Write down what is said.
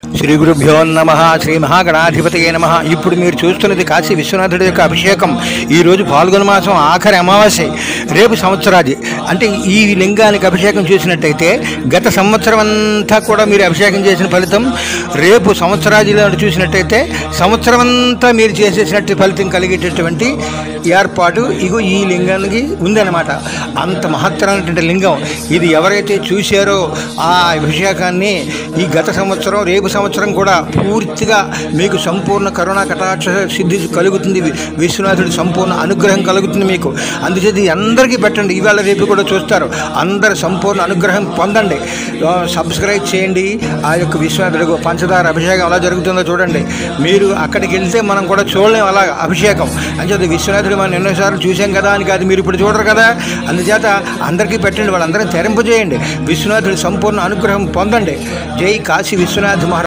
శ్రీ గురుభ్యో నమ శ్రీ మహాగణాధిపతయే నమ ఇప్పుడు మీరు చూస్తున్నది కాశీ విశ్వనాథుడి యొక్క అభిషేకం ఈరోజు పాల్గొన మాసం ఆఖరి అమావాస్య రేపు సంవత్సరాది అంటే ఈ లింగానికి అభిషేకం చేసినట్టయితే గత సంవత్సరం అంతా కూడా మీరు అభిషేకం చేసిన ఫలితం రేపు సంవత్సరాదిలో చూసినట్టయితే సంవత్సరం అంతా మీరు చేసేసినట్టు ఫలితం కలిగేటటువంటి ఏర్పాటు ఇగో ఈ లింగానికి ఉందన్నమాట అంత మహత్తరమైనటువంటి లింగం ఇది ఎవరైతే చూశారో ఆ అభిషేకాన్ని ఈ గత సంవత్సరం రేపు సంవత్సరం కూడా పూర్తిగా మీకు సంపూర్ణ కరుణా కటాక్ష సిద్ధి కలుగుతుంది వి- విశ్వనాథుడి సంపూర్ణ అనుగ్రహం కలుగుతుంది మీకు అందుచేత ఇది అందరికీ పెట్టండి ఇవాళ రేపు కూడా చూస్తారు అందరు సంపూర్ణ అనుగ్రహం పొందండి ఆ, సబ్స్క్రైబ్ చేయండి ఆ యొక్క విశ్వనాథుడి పంచదార అభిషేకం ఎలా జరుగుతుందో చూడండి మీరు అక్కడికి వెళ్తే మనం కూడా చూడలేం అలా అభిషేకం అంచేత విశ్వనాథుడు మనం ఎన్నోసార్లు చూసాం కదా అని కాదు మీరు ఇప్పుడు చూడరు కదా అందుచేత అందరికీ పెట్టండి వాళ్ళందరినీ తెరింపజేయండి విశ్వనాథుడి సంపూర్ణ అనుగ్రహం పొందండి జై కాశీ విశ్వనాథ్ మహారాజ్